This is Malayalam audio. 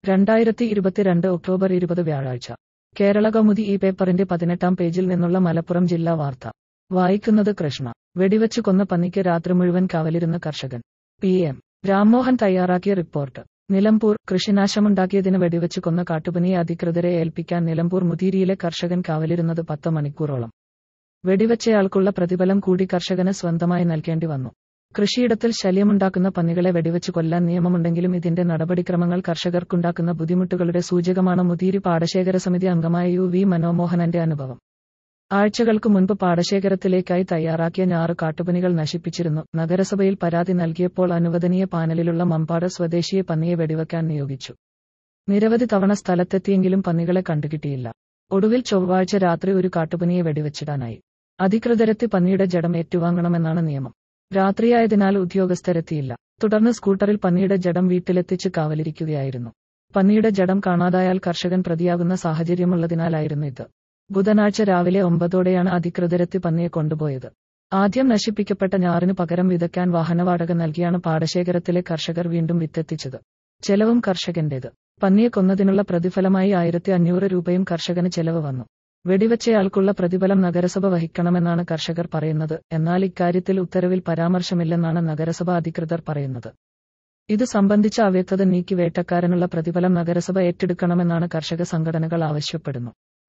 രണ്ടായിരത്തി ഇരുപത്തിരണ്ട് ഒക്ടോബർ ഇരുപത് വ്യാഴാഴ്ച കേരള കൗമുദി ഈ പേപ്പറിന്റെ പതിനെട്ടാം പേജിൽ നിന്നുള്ള മലപ്പുറം ജില്ലാ വാർത്ത വായിക്കുന്നത് കൃഷ്ണ വെടിവെച്ചു കൊന്ന പന്നിക്ക് രാത്രി മുഴുവൻ കാവലിരുന്ന കർഷകൻ പി എം രാംമോഹൻ തയ്യാറാക്കിയ റിപ്പോർട്ട് നിലമ്പൂർ കൃഷിനാശമുണ്ടാക്കിയതിന് വെടിവെച്ചു കൊന്ന കാട്ടുപനിയെ അധികൃതരെ ഏൽപ്പിക്കാൻ നിലമ്പൂർ മുതിരിയിലെ കർഷകൻ കാവലിരുന്നത് പത്ത് മണിക്കൂറോളം വെടിവെച്ചയാൾക്കുള്ള പ്രതിഫലം കൂടി കർഷകന് സ്വന്തമായി നൽകേണ്ടി വന്നു കൃഷിയിടത്തിൽ ശല്യമുണ്ടാക്കുന്ന പന്നികളെ വെടിവെച്ച് കൊല്ലാൻ നിയമമുണ്ടെങ്കിലും ഇതിന്റെ നടപടിക്രമങ്ങൾ കർഷകർക്കുണ്ടാക്കുന്ന ബുദ്ധിമുട്ടുകളുടെ സൂചകമാണ് മുതിരി പാടശേഖര സമിതി അംഗമായ യു വി മനോമോഹനന്റെ അനുഭവം ആഴ്ചകൾക്ക് മുൻപ് പാടശേഖരത്തിലേക്കായി തയ്യാറാക്കിയ ഞാറ് കാട്ടുപനികൾ നശിപ്പിച്ചിരുന്നു നഗരസഭയിൽ പരാതി നൽകിയപ്പോൾ അനുവദനീയ പാനലിലുള്ള മമ്പാട് സ്വദേശിയെ പന്നിയെ വെടിവെക്കാൻ നിയോഗിച്ചു നിരവധി തവണ സ്ഥലത്തെത്തിയെങ്കിലും പന്നികളെ കണ്ടുകിട്ടിയില്ല ഒടുവിൽ ചൊവ്വാഴ്ച രാത്രി ഒരു കാട്ടുപനിയെ വെടിവെച്ചിടാനായി അധികൃതരെത്തി പന്നിയുടെ ജഡം ഏറ്റുവാങ്ങണമെന്നാണ് നിയമം രാത്രിയായതിനാൽ ഉദ്യോഗസ്ഥരെത്തിയില്ല തുടർന്ന് സ്കൂട്ടറിൽ പന്നിയുടെ ജഡം വീട്ടിലെത്തിച്ച് കാവലിരിക്കുകയായിരുന്നു പന്നിയുടെ ജഡം കാണാതായാൽ കർഷകൻ പ്രതിയാകുന്ന സാഹചര്യമുള്ളതിനാലായിരുന്നു ഇത് ബുധനാഴ്ച രാവിലെ ഒമ്പതോടെയാണ് അധികൃതരെത്തി പന്നിയെ കൊണ്ടുപോയത് ആദ്യം നശിപ്പിക്കപ്പെട്ട ഞാറിന് പകരം വിതയ്ക്കാൻ വാഹനവാടക നൽകിയാണ് പാടശേഖരത്തിലെ കർഷകർ വീണ്ടും വിത്തെത്തിച്ചത് ചെലവും കർഷകന്റേത് പന്നിയെ കൊന്നതിനുള്ള പ്രതിഫലമായി ആയിരത്തി അഞ്ഞൂറ് രൂപയും കർഷകന് ചെലവ് വന്നു വെടിവെച്ചയാൾക്കുള്ള പ്രതിഫലം നഗരസഭ വഹിക്കണമെന്നാണ് കർഷകർ പറയുന്നത് എന്നാൽ ഇക്കാര്യത്തിൽ ഉത്തരവിൽ പരാമർശമില്ലെന്നാണ് നഗരസഭ അധികൃതർ പറയുന്നത് ഇത് സംബന്ധിച്ച അവ്യക്തത നീക്കി വേട്ടക്കാരനുള്ള പ്രതിഫലം നഗരസഭ ഏറ്റെടുക്കണമെന്നാണ് കർഷക സംഘടനകൾ ആവശ്യപ്പെടുന്നു